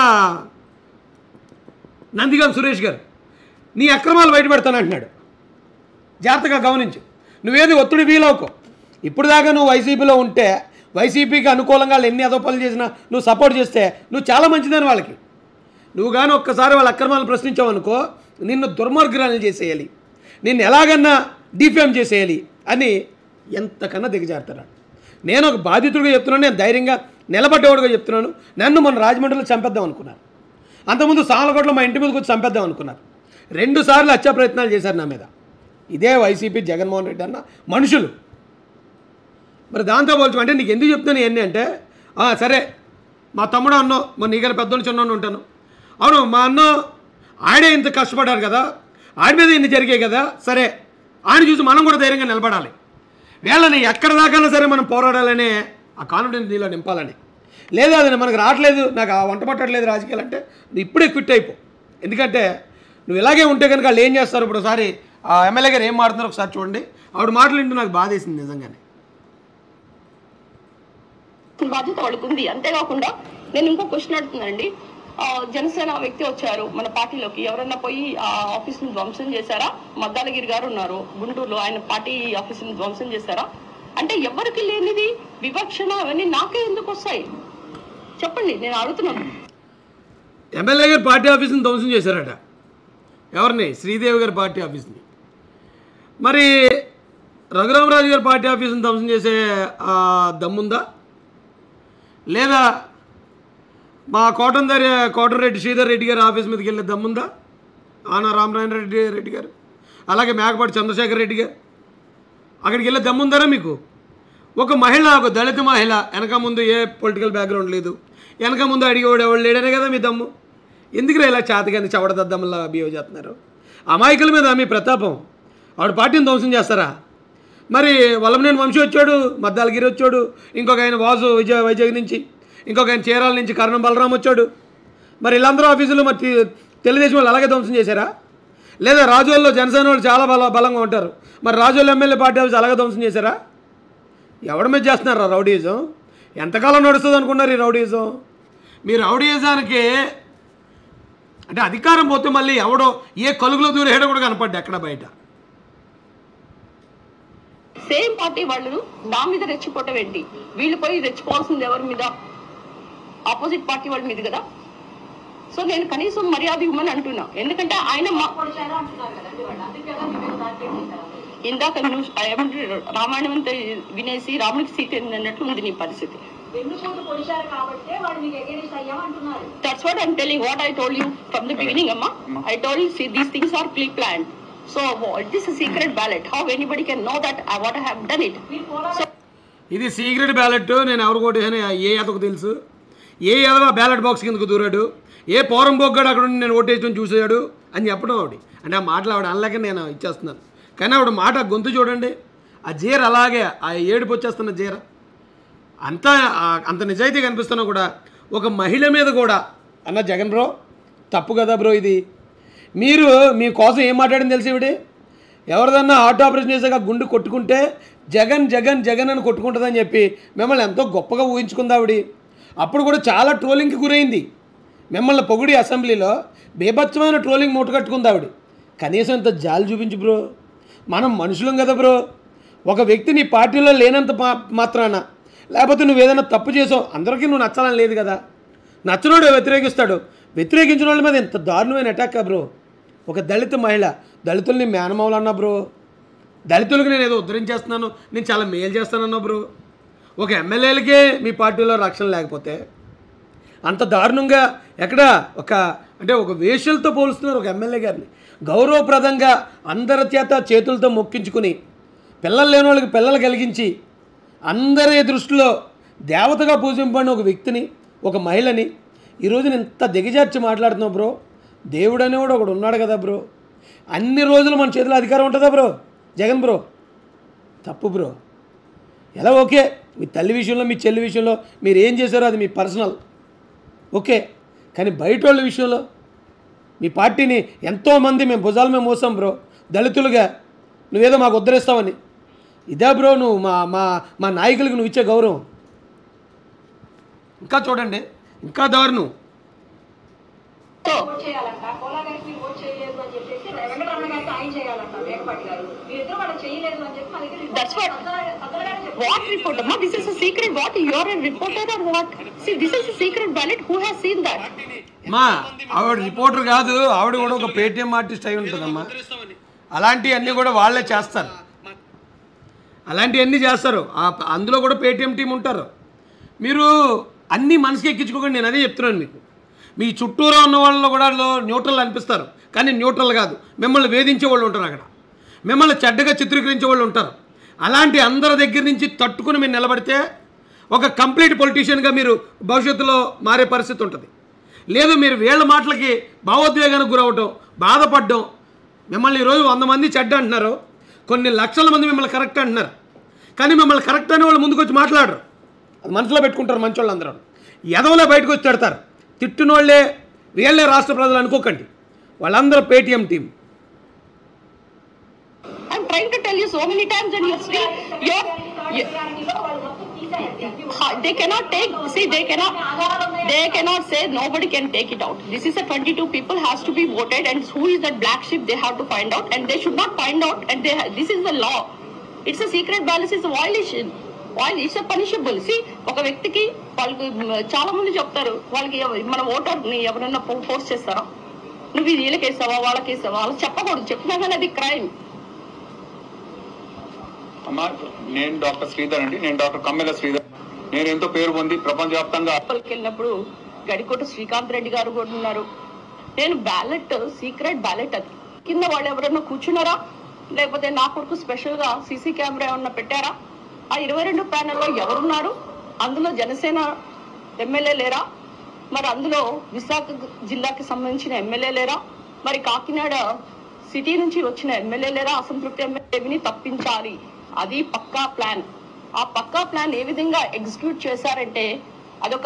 నందిగాం సురేష్ గారు నీ అక్రమాలు బయట పెడతానంటున్నాడు జాగ్రత్తగా గమనించు నువ్వేది ఒత్తిడి వీలవుకో ఇప్పుడు దాకా నువ్వు వైసీపీలో ఉంటే వైసీపీకి అనుకూలంగా వాళ్ళు ఎన్ని అదోపాలు చేసినా నువ్వు సపోర్ట్ చేస్తే నువ్వు చాలా మంచిదని వాళ్ళకి నువ్వు కానీ ఒక్కసారి వాళ్ళ అక్రమాలను ప్రశ్నించావు అనుకో నిన్ను దుర్మార్గురాలను చేసేయాలి నిన్ను ఎలాగన్నా డిఫేమ్ చేసేయాలి అని ఎంతకన్నా దిగజారుతారు నేను ఒక బాధితుడిగా చెప్తున్నాను నేను ధైర్యంగా నిలబడ్డవాడుగా చెప్తున్నాను నన్ను మన రాజమండ్రిలో చంపేద్దాం అనుకున్నారు అంతకుముందు సాలకోట్లో మా ఇంటి మీదకి వచ్చి చంపేద్దాం అనుకున్నారు రెండు సార్లు హత్యా ప్రయత్నాలు చేశారు నా మీద ఇదే వైసీపీ జగన్మోహన్ రెడ్డి అన్న మనుషులు మరి దాంతో పోల్చు అంటే నీకు ఎందుకు చెప్తాను ఇవన్నీ అంటే "ఆ, సరే మా తమ్ముడు అన్నో మరి నీకన్నా పెద్దోళ్ళు చిన్నోళ్ళు ఉంటాను అవును మా అన్న ఆడే ఇంత కష్టపడ్డారు కదా ఆడి మీద ఇన్ని జరిగాయి కదా సరే ఆయన చూసి మనం కూడా ధైర్యంగా నిలబడాలి వీళ్ళని ఎక్కడ దాకైనా సరే మనం పోరాడాలనే ఆ కాన్ఫిడెన్స్ నీలో నింపాలని లేదా అది మనకు రావట్లేదు నాకు ఆ వంట పట్టట్లేదు రాజకీయాలు అంటే నువ్వు ఇప్పుడే క్విట్ అయిపో ఎందుకంటే నువ్వు ఇలాగే ఉంటే కనుక వాళ్ళు ఏం చేస్తారు ఇప్పుడు ఒకసారి ఆ ఎమ్మెల్యే గారు ఏం మాట్లాడుతున్నారో ఒకసారి చూడండి ఆవిడ మాటలు వింటూ నాకు బాధేసింది నిజంగానే బాధ్యత వాళ్ళకు ఉంది అంతేకాకుండా నేను ఇంకో క్వశ్చన్ అడుగుతున్నానండి ఆ, జనసేన వ్యక్తి వచ్చారు మన పార్టీలోకి ఎవరన్నా పోయి ఆ ఆఫీస్ ని ధ్వంసం చేశారా మద్దాలగిరి గారు ఉన్నారు గుంటూరులో ఆయన పార్టీ ఆఫీస్ ని ధ్వంసం చేశారా అంటే ఎవరికి లేనిది వివక్షణ అవన్నీ నాకే ఎందుకు వస్తాయి చెప్పండి నేను అడుగుతున్నాను ఎమ్మెల్యే గారు పార్టీ ఆఫీస్ని ధ్వంసం చేశారట ఎవరిని శ్రీదేవి గారి పార్టీ ఆఫీస్ని మరి రఘురామరాజు గారి పార్టీ ఆఫీస్ని ధ్వంసం చేసే ఆ, దమ్ముందా లేదా మా కోటందరి కోటరెడ్డి శ్రీధర్ రెడ్డి గారి ఆఫీస్ మీదకి వెళ్ళే దమ్ముందా ఆన రామనారాయణ రెడ్డి రెడ్డి గారు అలాగే మేకపాటి చంద్రశేఖర్ రెడ్డి గారు అక్కడికి వెళ్ళే దమ్ముందరా మీకు ఒక మహిళ ఒక దళిత మహిళ వెనక ముందు ఏ పొలిటికల్ బ్యాక్గ్రౌండ్ లేదు వెనక ముందు అడిగేవాడు ఎవడు లేడనే కదా మీ దమ్ము ఎందుకు ఇలా చేతగాని చవడదద్దమ్మలా బిహేవ్ చేస్తున్నారు అమాయకుల మీద మీ ప్రతాపం ఆవిడ పార్టీని ధ్వంసం చేస్తారా మరి వల్లభనేని వంశీ వచ్చాడు మద్దాలగిరి వచ్చాడు ఇంకొక ఆయన వాసు విజయ వైజాగ్ నుంచి ఇంకొక ఆయన చీరాల నుంచి కరణం బలరాం వచ్చాడు మరి వీళ్ళందరూ ఆఫీసులు మరి తి- తెలుగుదేశం వాళ్ళు అలాగే ధ్వంసం చేశారా లేదా రాజోల్లో జనసేన వాళ్ళు చాలా బల బలంగా ఉంటారు మరి రాజోల్లో ఎమ్మెల్యే పార్టీ ఆఫీస్ అలాగే ధ్వంసం చేశారా ఎవడి మీద చేస్తున్నారా రౌడీయిజం ఎంతకాలం నడుస్తుంది అనుకున్నారు ఈ రౌడీయిజం మీ రౌడీయిజానికి అంటే అధికారం పోతే మళ్ళీ ఎవడో ఏ కలుగులో దూరేయడం కూడా కనపడ్డా ఎక్కడ బయట సేమ్ పార్టీ వాళ్ళు నా మీద రెచ్చిపోవటం ఏంటి వీళ్ళు పోయి రెచ్చిపోవాల్సింది ఎవరి మీద ఆపోజిట్ పార్టీ వాళ్ళ మీద కదా సో నేను కనీసం మర్యాద ఇవ్వమని అంటున్నా ఎందుకంటే ఆయన మా- ఇందాక నువ్వు ఏమంటారు రామాయణం అంతా వినేసి రాముడికి సీత అన్నట్లు ఉంది నీ పరిస్థితి వెన్నుపోటు పొడిచారు కాబట్టే వాడు మీకు ఎగేనిస్ట్ అయ్యామంటున్నారు that's what I'm telling what I told you from the beginning అమ్మా I told you these things are pre plan so it is secret ballot how anybody can know that what I have done it మీరు పోరాటం ఇది secret ballot నేను ఎవరు కొట్టేసాను ఏ ఎదకు తెలుసు ఏ ఎదవ ballot box కిందకు దూరాడు ఏ పోరం బొగ్గాడు అక్కడ ఉండి నేను ఓటేసుకొని చూసాడు అని చెప్పడం ఆవిడ అంటే ఆ మాటలు ఆవిడ అనలేక నేను ఇచ్చేస్తున్నాను కానీ ఆవిడ మాట గొంతు చూడండి ఆ జీర అలాగే ఆ ఏడుపు వచ్చేస్తున్న జీర అంత ఆ- అంత నిజాయితీ కనిపిస్తున్నా కూడా ఒక మహిళ మీద కూడా అన్న జగన్ బ్రో తప్పు కదా బ్రో ఇది మీరు మీ కోసం ఏం మాట్లాడింది తెలిసి ఇవిడే ఎవరిదన్నా హార్ట్ ఆపరేషన్ చేసాక గుండు కొట్టుకుంటే జగన్ జగన్ జగన్ అని కొట్టుకుంటుందని చెప్పి మిమ్మల్ని ఎంతో గొప్పగా ఊహించుకుంది ఆవిడ అప్పుడు కూడా చాలా ట్రోలింగ్కి గురైంది మిమ్మల్ని పొగిడి అసెంబ్లీలో బీభత్సమైన ట్రోలింగ్ మూట కట్టుకుంది ఆవిడ కనీసం ఇంత జాలి చూపించు బ్రో మనం మనుషులం కదా బ్రో ఒక వ్యక్తి నీ పార్టీలో లేనంత మా మాత్రాన లేకపోతే నువ్వు ఏదైనా తప్పు చేసావు అందరికీ నువ్వు నచ్చాలని లేదు కదా నచ్చినోడు వ్యతిరేకిస్తాడు వ్యతిరేకించిన వాళ్ళ మీద ఇంత దారుణమైన అటాక్ బ్రో ఒక దళిత మహిళ దళితుల్ని మేనమావులు అన్నా బ్రో దళితులకు నేను ఏదో ఉద్ధరించేస్తున్నాను నేను చాలా మేలు చేస్తానన్నా బ్రో ఒక ఎమ్మెల్యేలకే మీ పార్టీలో రక్షణ లేకపోతే అంత దారుణంగా ఎక్కడ ఒక అంటే ఒక వేషలతో పోలుస్తున్నారు ఒక ఎమ్మెల్యే గారిని గౌరవప్రదంగా అందరి చేత చేతులతో మొక్కించుకుని పిల్లలు లేని వాళ్ళకి పిల్లలు కలిగించి అందరి దృష్టిలో దేవతగా పూజింపడిన ఒక వ్యక్తిని ఒక మహిళని ఈరోజు నేను ఇంత దిగజార్చి మాట్లాడుతున్నావు బ్రో దేవుడు అనేవాడు ఒకడు ఉన్నాడు కదా బ్రో అన్ని రోజులు మన చేతిలో అధికారం ఉంటుందా బ్రో జగన్ బ్రో తప్పు బ్రో ఎలా ఓకే మీ తల్లి విషయంలో మీ చెల్లి విషయంలో మీరు ఏం చేశారో అది మీ పర్సనల్ ఓకే కానీ బయట వాళ్ళ విషయంలో మీ పార్టీని ఎంతోమంది మేము భుజాల మేము మోసాం బ్రో దళితులుగా నువ్వేదో మాకు ఉద్ధరిస్తావని ఇదే బ్రో నువ్వు మా మా మా నాయకులకు నువ్వు ఇచ్చే గౌరవం ఇంకా చూడండి ఇంకా దారుణం సో ఓట్ చేయాలంట కోలా గారికి మీరు ఓట్ చేయలేదు అని చెప్పేసి వెంకటరమణ గారికి ఆయన చేయాలంట మేకపాటి గారు మీరిద్దరు వాళ్ళు చేయలేదు అని చెప్పి మనకి That's what- సదరగానే చెప్పారు what report amma this is a secret what you're a reporter or what see this is a secret ballot who has seen that మా ఆవిడ రిపోర్టర్ కాదు ఆవిడ కూడా ఒక పేటిఎం ఆర్టిస్ట్ అయి ఉంటుందమ్మా అలాంటివన్నీ కూడా వాళ్ళే చేస్తారు అలాంటివన్నీ చేస్తారు ఆ- అందులో కూడా పేటిఎం టీం ఉంటారు మీరు అన్నీ మనసుకి ఎక్కించుకోకండి నేను అదే చెప్తున్నాను మీకు మీ చుట్టూరా ఉన్న వాళ్ళలో కూడా వాళ్ళు న్యూట్రల్ అనిపిస్తారు కానీ న్యూట్రల్ కాదు మిమ్మల్ని వేధించే వాళ్ళు ఉంటారు అక్కడ మిమ్మల్ని చెడ్డగా చిత్రీకరించే వాళ్ళు ఉంటారు అలాంటి అందరి దగ్గర నుంచి తట్టుకుని మీరు నిలబడితే ఒక కంప్లీట్ పొలిటీషియన్గా మీరు భవిష్యత్తులో మారే పరిస్థితి ఉంటుంది లేదు మీరు వీళ్ళ మాటలకి భావోద్వేగానికి గురవటం బాధపడడం మిమ్మల్ని ఈరోజు వంద మంది చెడ్డ అంటున్నారు కొన్ని లక్షల మంది మిమ్మల్ని కరెక్ట్ అంటున్నారు కానీ మిమ్మల్ని కరెక్ట్ అనే వాళ్ళు ముందుకు వచ్చి మాట్లాడరు అది మనసులో పెట్టుకుంటారు మంచి వాళ్ళందరూ ఎదవలే బయటకు వచ్చి తిడతారు తిట్టినోళ్ళే వీళ్ళే రాష్ట్ర ప్రజలు అనుకోకండి వాళ్ళందరూ Paytm team i'm trying to tell you so many times and you're still you're, you వాళ్ళు మొత్తం తీసేయండి Ha- they cannot take see they cannot they cannot say nobody can take it out this is a 22 people has to be voted and who is that black sheep they have to find out and they should not find out and they ha- this is the law it's a secret ballot is a violation వాళ్ళు it's punishable see ఒక వ్యక్తికి వాళ్ళకి మ్, చాలా మంది చెప్తారు వాళ్ళకి ఎవ- మన ఓటర్ని ఎవరైనా ఫోర్స్ చేస్తారా నువ్వు ఇది వీళ్ళకి వేసావా వాళ్ళకి వేసావా వాళ్ళకి చెప్పకూడదు చెప్పినా కానీ అది క్రైమ్ అమ్మా నేను డాక్టర్ శ్రీధర్ అండి నేను డాక్టర్ కమ్మెల శ్రీధర్ నేను ఎంతో పేరు పొంది ప్రపంచవ్యాప్తంగా లోపలికి వెళ్ళినప్పుడు గడికోట శ్రీకాంత్ రెడ్డి గారు కూడా ఉన్నారు నేను బ్యాలెట్ సీక్రెట్ బ్యాలెట్ అది కింద వాళ్ళు ఎవరైనా కూర్చున్నారా లేకపోతే నా కొరకు స్పెషల్ గా సీసీ కెమెరా ఏమన్నా పెట్టారా ఆ ఇరవై రెండు ప్యానెల్లో ఎవరున్నారు అందులో జనసేన ఎమ్మెల్యే లేరా మరి అందులో విశాఖ జిల్లాకి సంబంధించిన ఎమ్మెల్యే లేరా మరి కాకినాడ సిటీ నుంచి వచ్చిన ఎమ్మెల్యే లేరా అసంతృప్తి ఎమ్మెల్యేని తప్పించాలి అది పక్కా ప్లాన్ ఆ పక్కా ప్లాన్ ఏ విధంగా ఎగ్జిక్యూట్ చేశారంటే అదొక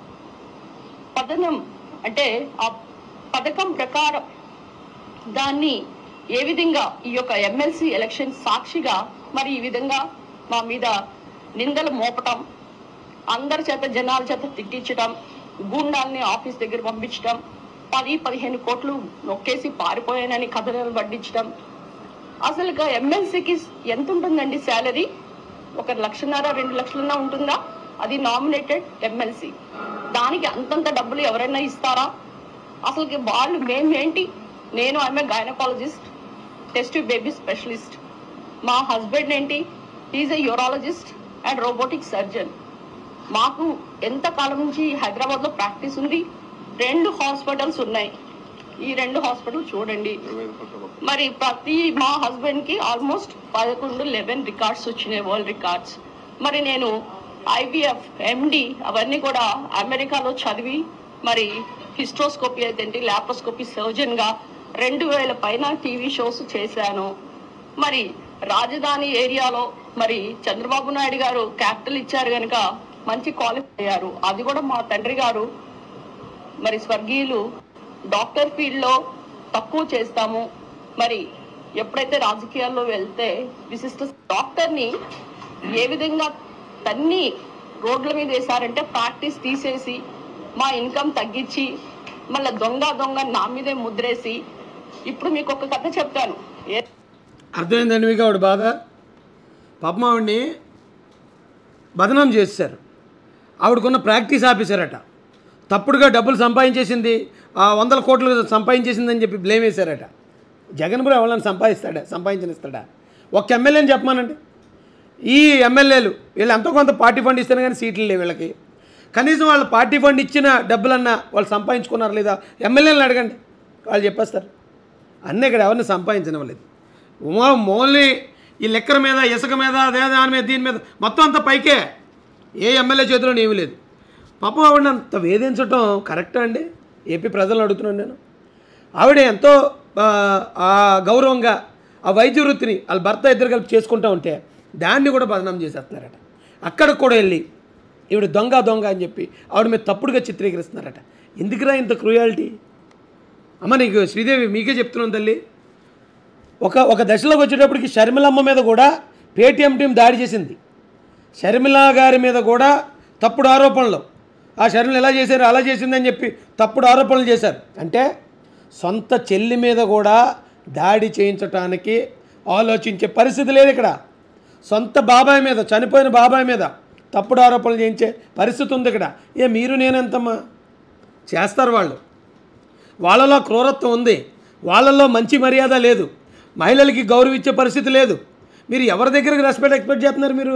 పథనం అంటే ఆ పథకం ప్రకారం దాన్ని ఏ విధంగా ఈ యొక్క ఎమ్మెల్సీ ఎలక్షన్ సాక్షిగా మరి ఈ విధంగా మా మీద నిందలు మోపటం అందరి చేత జనాల చేత తిట్టించడం గూండాల్ని ఆఫీస్ దగ్గర పంపించడం పది పదిహేను కోట్లు నొక్కేసి పారిపోయానని కథనాలు పట్టించడం అసలు ఎమ్మెల్సీకి ఎంత ఉంటుందండి శాలరీ ఒక లక్షన్నర రెండు లక్షలన్నా ఉంటుందా అది నామినేటెడ్ ఎమ్మెల్సీ దానికి అంతంత డబ్బులు ఎవరైనా ఇస్తారా అసలు వాళ్ళు మేమేంటి నేను ఆమె గైనకాలజిస్ట్ టెస్ట్ బేబీ స్పెషలిస్ట్ మా హస్బెండ్ ఏంటి is a urologist and robotic surgeon మాకు ఎంత కాలం నుంచి హైదరాబాద్లో ప్రాక్టీస్ ఉంది రెండు హాస్పిటల్స్ ఉన్నాయి ఈ రెండు హాస్పిటల్ చూడండి మరి ప్రతి మా హస్బెండ్ కి ఆల్మోస్ట్ పదకొండు లెవెన్ రికార్డ్స్ వచ్చినాయి వరల్డ్ రికార్డ్స్ మరి నేను ఐవీఎఫ్ ఎండి అవన్నీ కూడా అమెరికాలో చదివి మరి హిస్ట్రోస్కోపీ అయితే ఏంటి ల్యాప్రోస్కోపీ సర్జన్ గా రెండు వేల పైన టీవీ షోస్ చేశాను మరి రాజధాని ఏరియాలో మరి చంద్రబాబు నాయుడు గారు క్యాపిటల్ ఇచ్చారు కనుక మంచి క్వాలిఫై అయ్యారు అది కూడా మా తండ్రి గారు మరి స్వర్గీయులు డాక్టర్ ఫీల్డ్ లో తక్కువ చేస్తాము మరి ఎప్పుడైతే రాజకీయాల్లో వెళ్తే విశిష్ట డాక్టర్ ని ఏ విధంగా తన్ని రోడ్ల మీద వేశారంటే ప్రాక్టీస్ తీసేసి మా ఇన్కమ్ తగ్గించి మళ్ళీ దొంగ దొంగ నా మీదే ముద్రేసి ఇప్పుడు మీకు ఒక కథ చెప్తాను ఏ అర్థమైందండి మీకు ఆవిడ బాధ పాపం ఆవిడ్ని బదనాం చేశారు ఆవిడకున్న ప్రాక్టీస్ ఆపేశారట తప్పుడుగా డబ్బులు సంపాదించేసింది ఆ వందల కోట్లు సంపాదించేసిందని చెప్పి బ్లేమ్ వేశారట జగన్ బ్రో ఎవరైనా సంపాదిస్తాడా సంపాదించనిస్తాడా ఒక్క ఎమ్మెల్యేని చెప్పమానండి ఈ ఎమ్మెల్యేలు వీళ్ళు ఎంతో కొంత పార్టీ ఫండ్ ఇస్తారు కానీ సీట్లు లేవు వీళ్ళకి కనీసం వాళ్ళు పార్టీ ఫండ్ ఇచ్చిన డబ్బులన్నా వాళ్ళు సంపాదించుకున్నారు లేదా ఎమ్మెల్యేలను అడగండి వాళ్ళు చెప్పేస్తారు అన్నీ ఇక్కడ ఎవరిని సంపాదించనివ్వలేదు ఉమా ఓన్లీ ఈ లెక్కల మీద ఇసుక మీద అదే దాని మీద దీని మీద మొత్తం అంతా పైకే ఏ ఎమ్మెల్యే చేతిలో ఏమీ లేదు పాపం ఆవిడ అంత వేధించడం కరెక్టా అండి ఏపీ ప్రజలను అడుగుతున్నాను నేను ఆవిడ ఎంతో ఆ, ఆ గౌరవంగా ఆ వైద్య వృత్తిని వాళ్ళ భర్త ఇద్దరు కలిపి చేసుకుంటూ ఉంటే దాన్ని కూడా బదనాం చేసేస్తున్నారట అక్కడికి కూడా వెళ్ళి ఈవిడ దొంగ దొంగ అని చెప్పి ఆవిడ మీద తప్పుడుగా చిత్రీకరిస్తున్నారట ఎందుకురా ఇంత క్రూయాలిటీ అమ్మ నీకు శ్రీదేవి మీకే చెప్తున్నాను తల్లి ఒక ఒక దశలోకి వచ్చేటప్పటికి షర్మిలమ్మ మీద కూడా పేటీఎం టీం దాడి చేసింది షర్మిల గారి మీద కూడా తప్పుడు ఆరోపణలు ఆ షర్మిల ఎలా చేశారు అలా చేసిందని చెప్పి తప్పుడు ఆరోపణలు చేశారు అంటే సొంత చెల్లి మీద కూడా దాడి చేయించటానికి ఆలోచించే పరిస్థితి లేదు ఇక్కడ సొంత బాబాయ్ మీద చనిపోయిన బాబాయ్ మీద తప్పుడు ఆరోపణలు చేయించే పరిస్థితి ఉంది ఇక్కడ ఏ మీరు నేనెంతమ్మా చేస్తారు వాళ్ళు వాళ్ళలో క్రూరత్వం ఉంది వాళ్ళలో మంచి మర్యాద లేదు మహిళలకి గౌరవించే పరిస్థితి లేదు మీరు ఎవరి దగ్గరికి రెస్పెక్ట్ ఎక్స్పెక్ట్ చేస్తున్నారు మీరు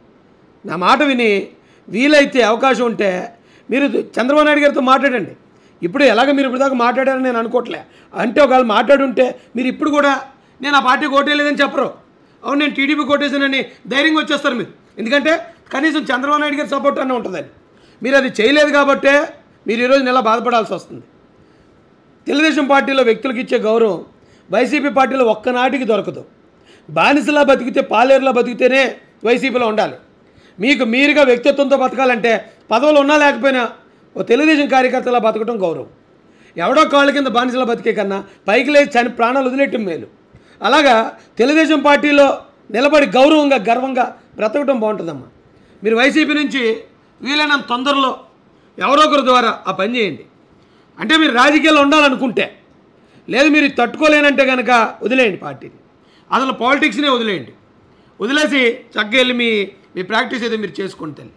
నా మాట విని వీలైతే అవకాశం ఉంటే మీరు చంద్రబాబు నాయుడు గారితో మాట్లాడండి ఇప్పుడు ఎలాగ మీరు ఇప్పుడు దాకా మాట్లాడారని నేను అనుకోవట్లే అంటే ఒకవేళ మాట్లాడుంటే మీరు ఇప్పుడు కూడా నేను ఆ పార్టీ కోటేయలేదని చెప్పరు అవును నేను టీడీపీ కోటేసానని ధైర్యంగా వచ్చేస్తారు మీరు ఎందుకంటే కనీసం చంద్రబాబు నాయుడు గారి సపోర్ట్ అన్న ఉంటుందని మీరు అది చేయలేదు కాబట్టే మీరు ఈరోజు నెల బాధపడాల్సి వస్తుంది తెలుగుదేశం పార్టీలో వ్యక్తులకు ఇచ్చే గౌరవం వైసీపీ పార్టీలో ఒక్కనాటికి దొరకదు బానిసలా బతికితే పాలేరులా బతికితేనే వైసీపీలో ఉండాలి మీకు మీరుగా వ్యక్తిత్వంతో బతకాలంటే పదవులు ఉన్నా లేకపోయినా ఓ తెలుగుదేశం కార్యకర్తలా బతకడం గౌరవం ఎవడో కాళ్ళ కింద బానిసలా బతికే కన్నా పైకి లేచి చని ప్రాణాలు వదిలేయటం మేలు అలాగా తెలుగుదేశం పార్టీలో నిలబడి గౌరవంగా గర్వంగా బ్రతకడం బాగుంటుందమ్మా మీరు వైసీపీ నుంచి వీలైనంత తొందరలో ఎవరో ఒకరి ద్వారా ఆ పని చేయండి అంటే మీరు రాజకీయాల్లో ఉండాలనుకుంటే లేదు మీరు ఇది తట్టుకోలేనంటే కనుక వదిలేయండి పార్టీని అసలు పాలిటిక్స్నే వదిలేయండి వదిలేసి చక్కగా వెళ్ళి మీ మీ ప్రాక్టీస్ అయితే మీరు చేసుకోండి తల్లి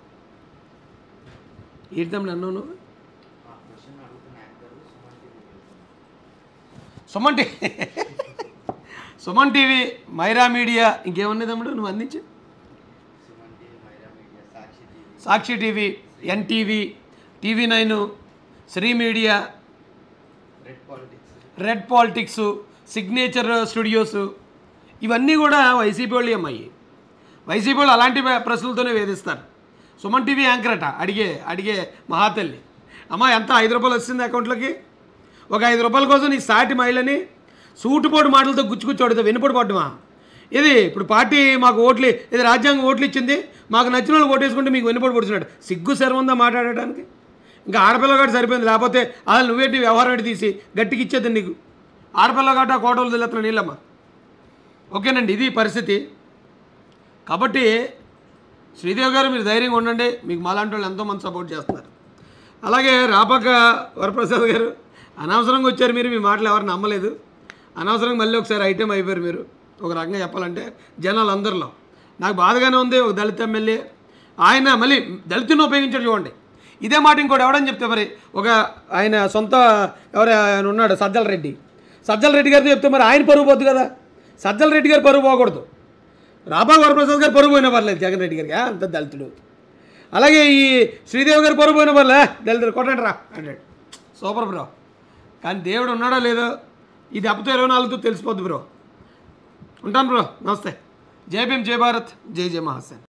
ఏంటి తమ్ముడు అన్నావు నువ్వు Suman TV Suman TV Myra media ఇంకేమున్నాయి తమ్ముడు నువ్వు అందించు Sakshi TV NTV TV nine Sri media red politics signature studios ఇవన్నీ కూడా వైసీపీ వాళ్ళు అమ్మాయి వైసీపీ వాళ్ళు అలాంటి ప్రశ్నలతోనే వేధిస్తారు సుమన్ టీవీ యాంకర్ అట అడిగే అడిగే మహాతల్లి అమ్మ ఎంత ఐదు రూపాయలు వచ్చింది అకౌంట్లోకి ఒక ఐదు రూపాయల కోసం నీ సాటి మహిళని సూటుపోటు మాటలతో గుచ్చుకుచ్చి అడుగుతా వెనుపడి పడ్డమా ఇది ఇప్పుడు పార్టీ మాకు ఓట్లు ఇది రాజ్యాంగం ఓట్లు ఇచ్చింది మాకు నచ్చిన వాళ్ళు ఓటేసుకుంటే మీకు వెనుపడి పడుతున్నాడు సిగ్గు సర్వందా మాట్లాడటానికి ఇంకా ఆడపిల్లగాడు సరిపోయింది లేకపోతే అసలు నువ్వేంటి వ్యవహారం ఏంటి తీసి గట్టికి ఇచ్చేది నీకు ఆడపిల్లగాట కోటలు తెలియతున్న నీళ్ళమ్మ ఓకేనండి ఇది పరిస్థితి కాబట్టి శ్రీదేవి గారు మీరు ధైర్యంగా ఉండండి మీకు మాలాంటి వాళ్ళు ఎంతోమంది సపోర్ట్ చేస్తున్నారు అలాగే రాపాక వరప్రసాద్ గారు అనవసరంగా వచ్చారు మీరు మీ మాటలు ఎవరు నమ్మలేదు అనవసరంగా మళ్ళీ ఒకసారి ఐటెం అయిపోయారు మీరు ఒక రకంగా చెప్పాలంటే జనాలు అందరిలో నాకు బాధగానే ఉంది ఒక దళిత ఎమ్మెల్యే ఆయన మళ్ళీ దళితుని ఉపయోగించాడు చూడండి ఇదే మాట ఇంకోటి ఎవడని చెప్తే మరి ఒక ఆయన సొంత ఎవరు ఆయన ఉన్నాడు సజ్జల రెడ్డి సజ్జల రెడ్డి గారితో చెప్తే మరి ఆయన పరుగు పోద్దు కదా సజ్జల రెడ్డి గారు పరుగు పోకూడదు రాబా వరప్రసాద్ గారు పరుగు పోయినా పర్లేదు జగన్ రెడ్డి గారికి ఆ, అంత దళితుడు అలాగే ఈ శ్రీదేవి గారు పరుగు పోయినా పర్లే దళితుడు కొట్టండి రా అంటాడు సూపర్ బ్రో కానీ దేవుడు ఉన్నాడో లేదో ఇది అప్పుతో ఇరవై నాలుగుతో తెలిసిపోద్ది బ్రో ఉంటాను బ్రో నమస్తే జై భీమ్ జై భారత్ జై జై మహాసేన్